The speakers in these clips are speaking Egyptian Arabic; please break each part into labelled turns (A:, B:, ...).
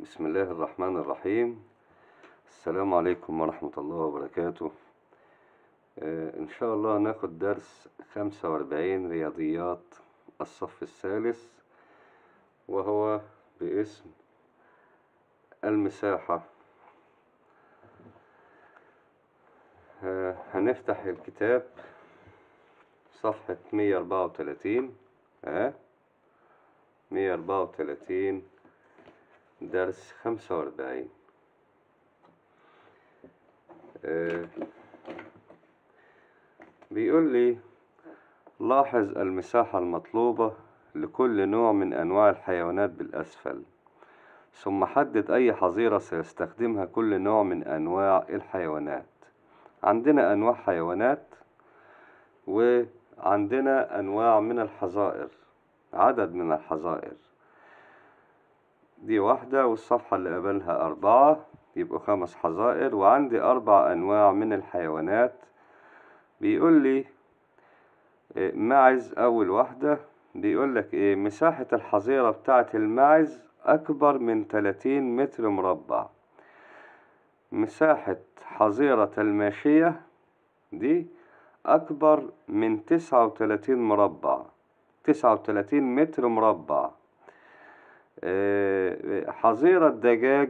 A: بسم الله الرحمن الرحيم السلام عليكم ورحمة الله وبركاته آه، إن شاء الله هناخد درس خمسة وأربعين رياضيات الصف الثالث وهو باسم المساحة آه، هنفتح الكتاب صفحة مية أربعة وتلاتين ها مية أربعة وتلاتين درس خمسة وأربعين بيقول لي لاحظ المساحة المطلوبة لكل نوع من أنواع الحيوانات بالأسفل ثم حدد أي حظيرة سيستخدمها كل نوع من أنواع الحيوانات عندنا أنواع حيوانات وعندنا أنواع من الحظائر عدد من الحظائر دي واحدة والصفحة اللي قبلها أربعة يبقوا خمس حظائر وعندي أربع أنواع من الحيوانات بيقول لي إيه، معز أول واحدة بيقول لك إيه مساحة الحظيرة بتاعة المعز أكبر من 30 متر مربع مساحة حظيرة الماشية دي أكبر من 39 مربع 39 متر مربع آه، حظيرة دجاج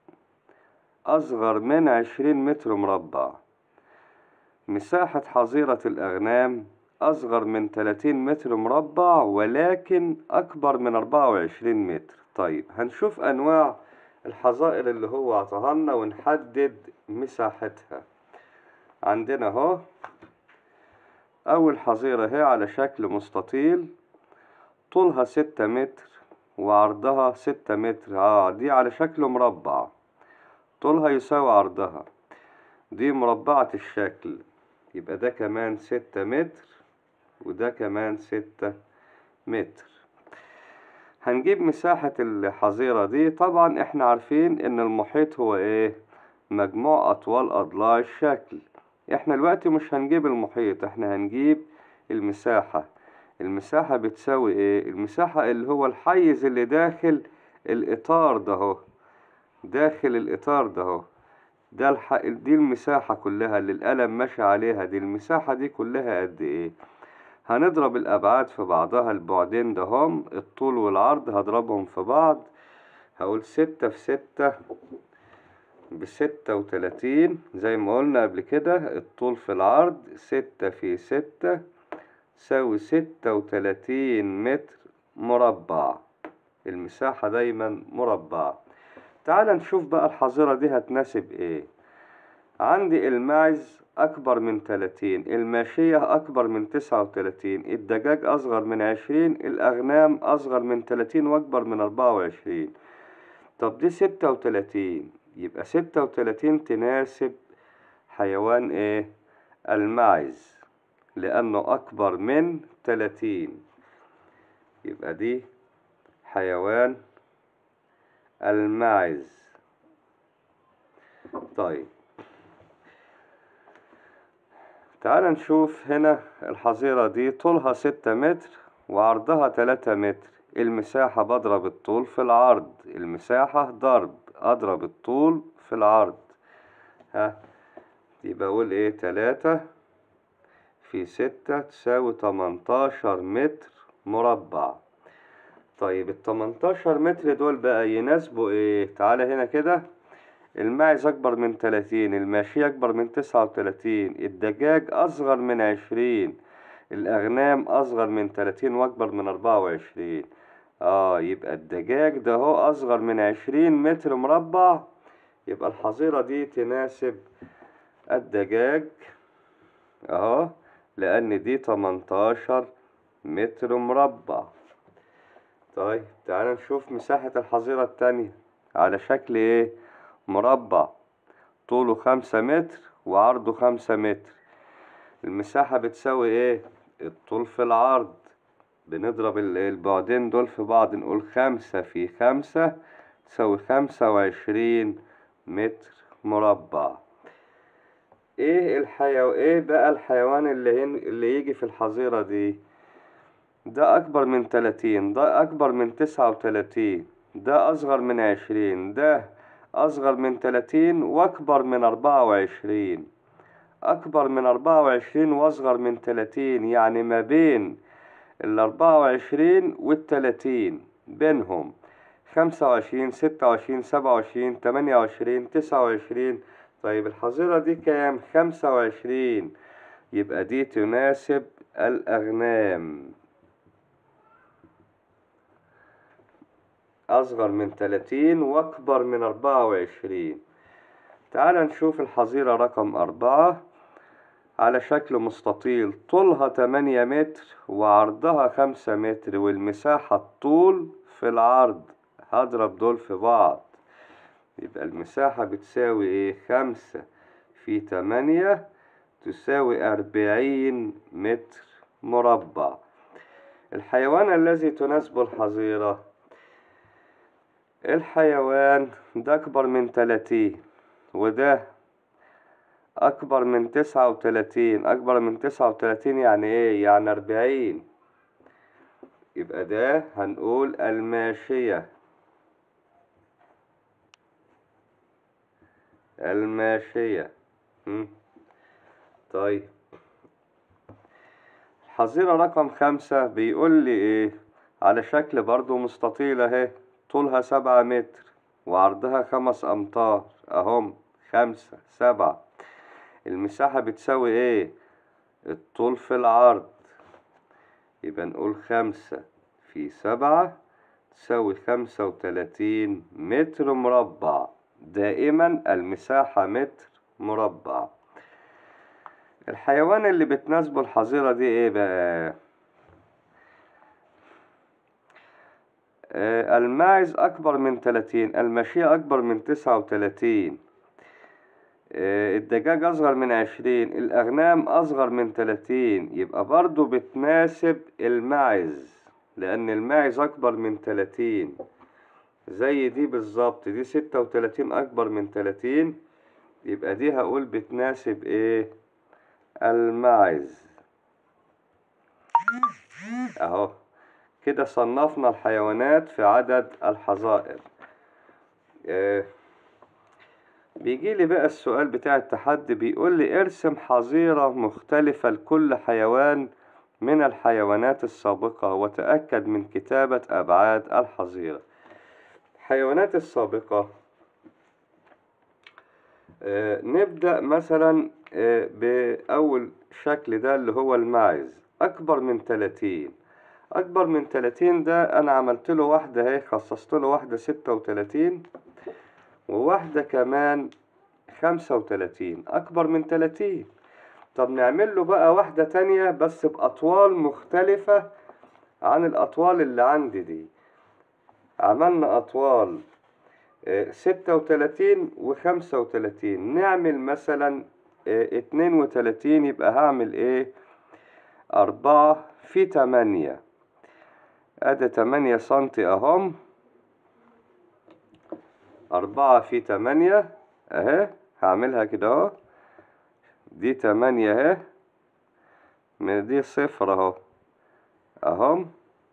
A: أصغر من 20 متر مربع مساحة حظيرة الأغنام أصغر من 30 متر مربع ولكن أكبر من 24 متر طيب هنشوف أنواع الحظائر اللي هو عطاها لنا ونحدد مساحتها عندنا اهو أول حظيرة هي على شكل مستطيل طولها ستة متر وعرضها ستة متر اه دي على شكل مربع طولها يساوي عرضها دي مربعة الشكل يبقى ده كمان ستة متر وده كمان ستة متر هنجيب مساحة الحظيرة دي طبعا احنا عارفين ان المحيط هو ايه مجموع اطوال اضلاع الشكل احنا دلوقتي مش هنجيب المحيط احنا هنجيب المساحة المساحة بتساوي ايه المساحة اللي هو الحيز اللي داخل الاطار ده اهو داخل الاطار ده اهو ده الح... دي المساحة كلها اللي القلم ماشي عليها دي المساحة دي كلها قد ايه هنضرب الأبعاد في بعضها البعدين ده هم الطول والعرض هضربهم في بعض هقول ستة في ستة بستة وتلاتين زي ما قلنا قبل كده الطول في العرض ستة في ستة تساوي ستة وتلاتين متر مربع المساحة دايما مربعة تعال نشوف بقى الحظيرة دي هتناسب ايه عندي الماعز أكبر من تلاتين الماشية أكبر من تسعة وتلاتين الدجاج أصغر من عشرين الأغنام أصغر من تلاتين وأكبر من أربعة وعشرين طب دي ستة وتلاتين يبقى ستة وتلاتين تناسب حيوان ايه الماعز لأنه أكبر من تلاتين يبقى دي حيوان الماعز طيب تعال نشوف هنا الحظيرة دي طولها ستة متر وعرضها تلاتة متر المساحة بضرب الطول في العرض المساحة ضرب أضرب الطول في العرض ها يبقى أقول إيه تلاتة في ستة تساوي تمنتاشر متر مربع طيب التمنتاشر متر دول بقى يناسبوا ايه تعالى هنا كده الماعز اكبر من تلاتين الماشية اكبر من تسعة وتلاتين الدجاج اصغر من عشرين الاغنام اصغر من تلاتين واكبر من اربعة وعشرين اه يبقى الدجاج ده هو اصغر من عشرين متر مربع يبقى الحظيرة دي تناسب الدجاج اهو لان دي تمنتاشر متر مربع طيب تعال نشوف مساحة الحظيرة التانية على شكل ايه مربع طوله خمسة متر وعرضه خمسة متر المساحة بتساوي ايه الطول في العرض بنضرب ال- البعدين دول في بعض نقول خمسة في خمسة تساوي خمسة وعشرين متر مربع ايه الحيو ايه بقى الحيوان اللي هن... اللي يجي في الحظيرة دي ده أكبر من تلاتين ده أكبر من تسعة وتلاتين ده أصغر من عشرين ده أصغر من تلاتين وأكبر من أربعة وعشرين أكبر من أربعة وعشرين وأصغر من تلاتين يعني ما بين الأربعة وعشرين والتلاتين بينهم خمسة وعشرين ستة وعشرين سبعة وعشرين تمانية وعشرين تسعة وعشرين طيب الحظيرة دي كام؟ خمسة وعشرين يبقى دي تناسب الأغنام أصغر من تلاتين وأكبر من أربعة وعشرين تعال نشوف الحظيرة رقم أربعة على شكل مستطيل طولها تمانية متر وعرضها خمسة متر والمساحة الطول في العرض هضرب دول في بعض يبقى المساحة بتساوي ايه خمسة في تمانية تساوي أربعين متر مربع الحيوان الذي تناسبه الحظيرة الحيوان ده أكبر من تلاتين وده أكبر من تسعة وتلاتين أكبر من تسعة وتلاتين يعني إيه؟ يعني أربعين يبقى ده هنقول الماشية الماشية مم. طيب الحظيرة رقم خمسة بيقول لي إيه على شكل برضو مستطيل أهي طولها سبعة متر وعرضها خمس أمتار أهم خمسة سبعة المساحة بتساوي ايه الطول في العرض يبقى نقول خمسة في سبعة تساوي خمسة وتلاتين متر مربع دائما المساحة متر مربع الحيوان اللي بتناسبه الحظيرة دي ايه بقى آه الماعز أكبر من تلاتين الماشية أكبر من تسعة وتلاتين الدجاج أصغر من عشرين الأغنام أصغر من تلاتين يبقى برضو بتناسب الماعز لأن الماعز أكبر من تلاتين زي دي بالظبط دي ستة وتلاتين أكبر من تلاتين يبقى دي هقول بتناسب إيه الماعز أهو كده صنفنا الحيوانات في عدد الحظائر إيه بيجي لي بقى السؤال بتاع التحدي بيقول لي ارسم حظيرة مختلفة لكل حيوان من الحيوانات السابقة وتأكد من كتابة أبعاد الحظيرة الحيوانات السابقة آه نبدأ مثلا آه بأول شكل ده اللي هو الماعز أكبر من تلاتين أكبر من تلاتين ده أنا عملت له واحدة اهي خصصت له واحدة ستة وتلاتين وواحدة كمان خمسة وتلاتين أكبر من تلاتين طب نعمل له بقى واحدة تانية بس بأطوال مختلفة عن الأطوال اللي عندي دي عملنا أطوال ستة وتلاتين وخمسة وتلاتين نعمل مثلا اتنين وتلاتين يبقى هعمل ايه أربعة في تمانية أدي تمانية سنتي أهم أربعة في تمانية أهي هعملها كده أهو دي تمانية أهي من دي صفر أهو أهم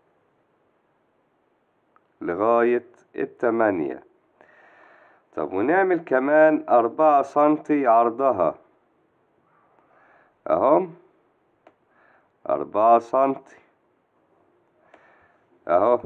A: لغاية التمانية طب ونعمل كمان أربعة سنتي عرضها أهم أربعة سنتي أهو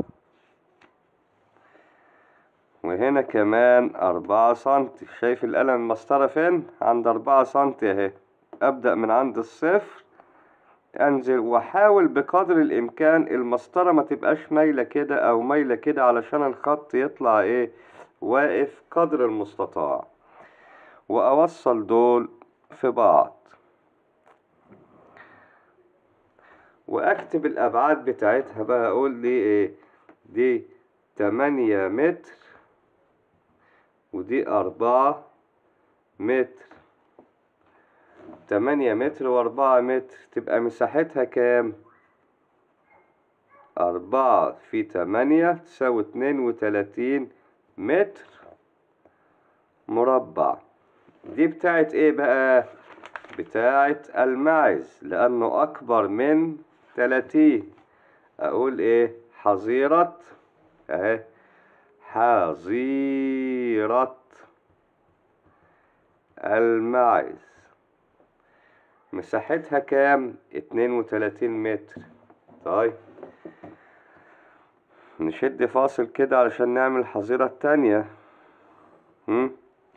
A: وهنا كمان أربعة سنتي شايف القلم المسطرة فين عند أربعة سنتي اهي أبدأ من عند الصفر أنزل وأحاول بقدر الإمكان المسطرة ما تبقاش مايلة كده أو مايلة كده علشان الخط يطلع إيه واقف قدر المستطاع وأوصل دول في بعض وأكتب الأبعاد بتاعتها بقى أقول دي إيه دي تمانية متر ودي أربعة متر تمانية متر وأربعة متر تبقى مساحتها كام؟ أربعة في تمانية تساوي اتنين وتلاتين متر مربع دي بتاعت ايه بقى؟ بتاعت الماعز لأنه أكبر من تلاتين أقول ايه؟ حظيرة اهي حظيرة الماعز مساحتها كام؟ اتنين وتلاتين متر طيب نشد فاصل كده علشان نعمل الحظيرة التانية هم؟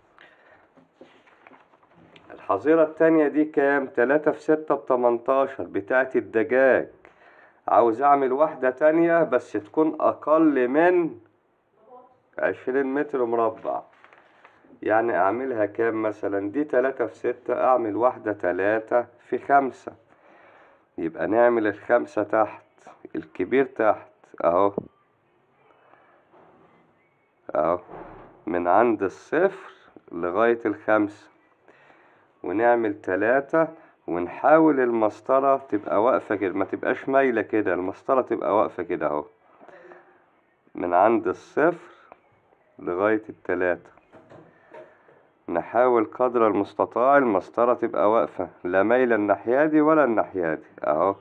A: الحظيرة التانية دي كام؟ تلاتة في ستة بتمنتاشر بتاعت الدجاج عاوز أعمل واحدة تانية بس تكون أقل من عشرين متر مربع يعني أعملها كام مثلا دي تلاتة في ستة أعمل واحدة تلاتة في خمسة يبقى نعمل الخمسة تحت الكبير تحت أهو أهو من عند الصفر لغاية الخمسة ونعمل تلاتة ونحاول المسطرة تبقى واقفة كده ما تبقاش مايلة كده المسطرة تبقى واقفة كده اهو من عند الصفر لغاية التلاتة نحاول قدر المستطاع المسطرة تبقى واقفة لا مايلة الناحية دي ولا الناحية دي اهو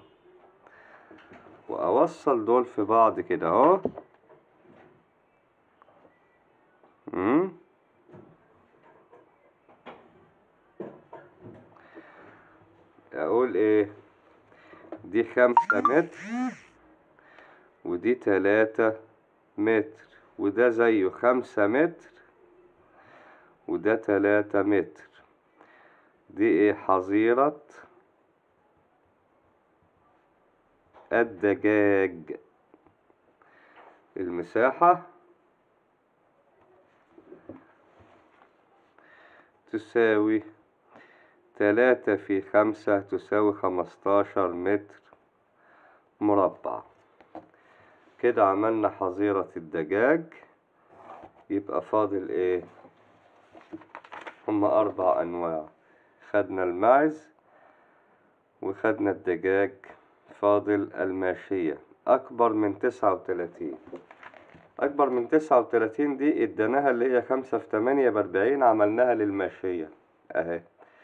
A: وأوصل دول في بعض كده اهو أمم. اقول ايه دي خمسة متر ودي تلاتة متر وده زيه خمسة متر وده تلاتة متر دي ايه حظيرة الدجاج المساحة تساوي تلاتة في خمسة تساوي خمستاشر متر مربع كده عملنا حظيرة الدجاج يبقى فاضل ايه هما أربع أنواع خدنا الماعز وخدنا الدجاج فاضل الماشية أكبر من تسعة وتلاتين أكبر من تسعة وتلاتين دي اديناها اللي هي خمسة في تمانية بأربعين عملناها للماشية أهي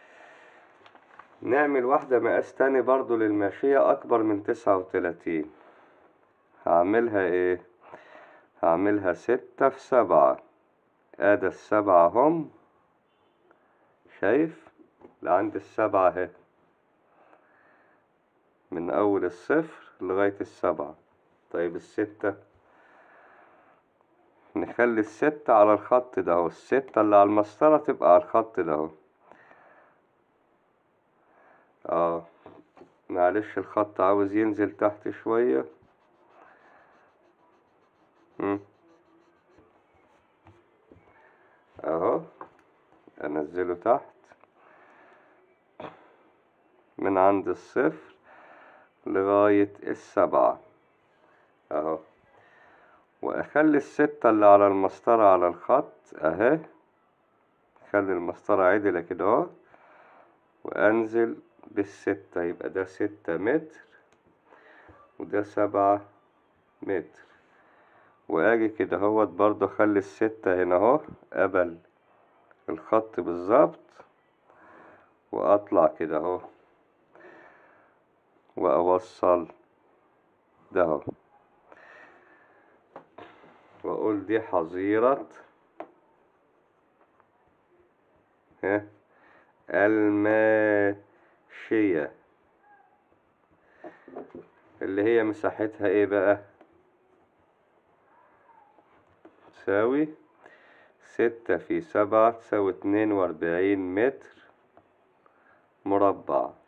A: نعمل واحدة مقاس تاني برضو للماشية أكبر من تسعة وتلاتين هعملها ايه هعملها ستة في سبعة ادي السبعة هم شايف لعند السبعة اهي من أول الصفر لغاية السبعة طيب الستة نخلي الستة على الخط ده اهو الستة اللي على المسطرة تبقى على الخط ده اهو اه معلش الخط عاوز ينزل تحت شوية مم. اهو انزله تحت من عند الصفر لغاية السبعة اهو واخلي الستة اللي على المسطرة على الخط اهي خلي المسطرة عدلة كده اهو وانزل بالستة يبقى ده ستة متر وده سبعة متر واجي كده اهوت برضه اخلي الستة هنا اهو قبل الخط بالظبط واطلع كده اهو واوصل ده اهو واقول دي حظيرة ها الماشية اللي هي مساحتها ايه بقى تساوي ستة في سبعة تساوي اتنين وأربعين متر مربع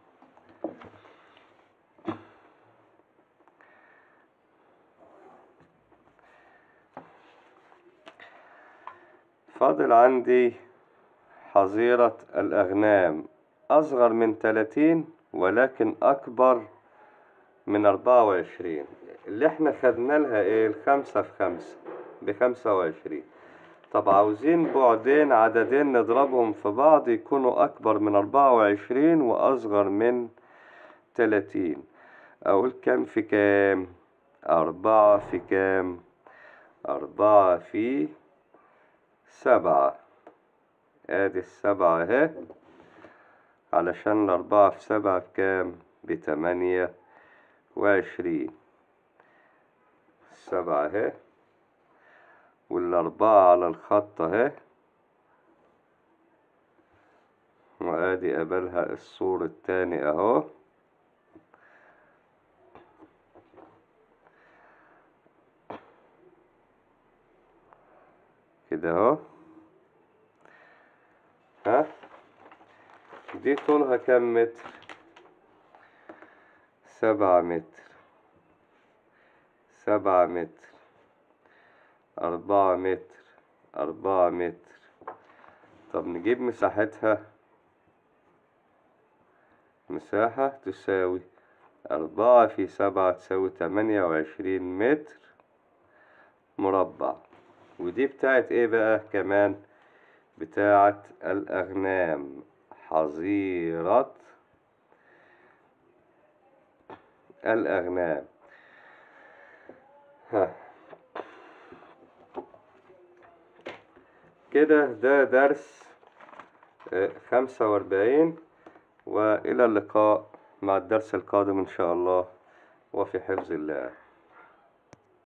A: فاضل عندي حظيرة الأغنام أصغر من تلاتين ولكن أكبر من أربعة وعشرين اللي احنا خدنا لها ايه الخمسة في خمسة بخمسة وعشرين طب عاوزين بعدين عددين نضربهم في بعض يكونوا أكبر من أربعة وعشرين وأصغر من تلاتين أقول كام في كام أربعة في كام أربعة في سبعة ادي السبعة اهي علشان الأربعة في سبعة بكام بتمانية وعشرين السبعة اهي والأربعة على الخط اهي وادي قبلها السور التاني اهو كده اهو ها دي طولها كام متر سبعة متر سبعة متر أربعة متر أربعة متر طب نجيب مساحتها مساحة تساوي أربعة في سبعة تساوي تمانية وعشرين متر مربع ودي بتاعت ايه بقى كمان بتاعت الأغنام حظيرة الأغنام ها كده ده درس خمسة وأربعين وإلى اللقاء مع الدرس القادم إن شاء الله وفي حفظ الله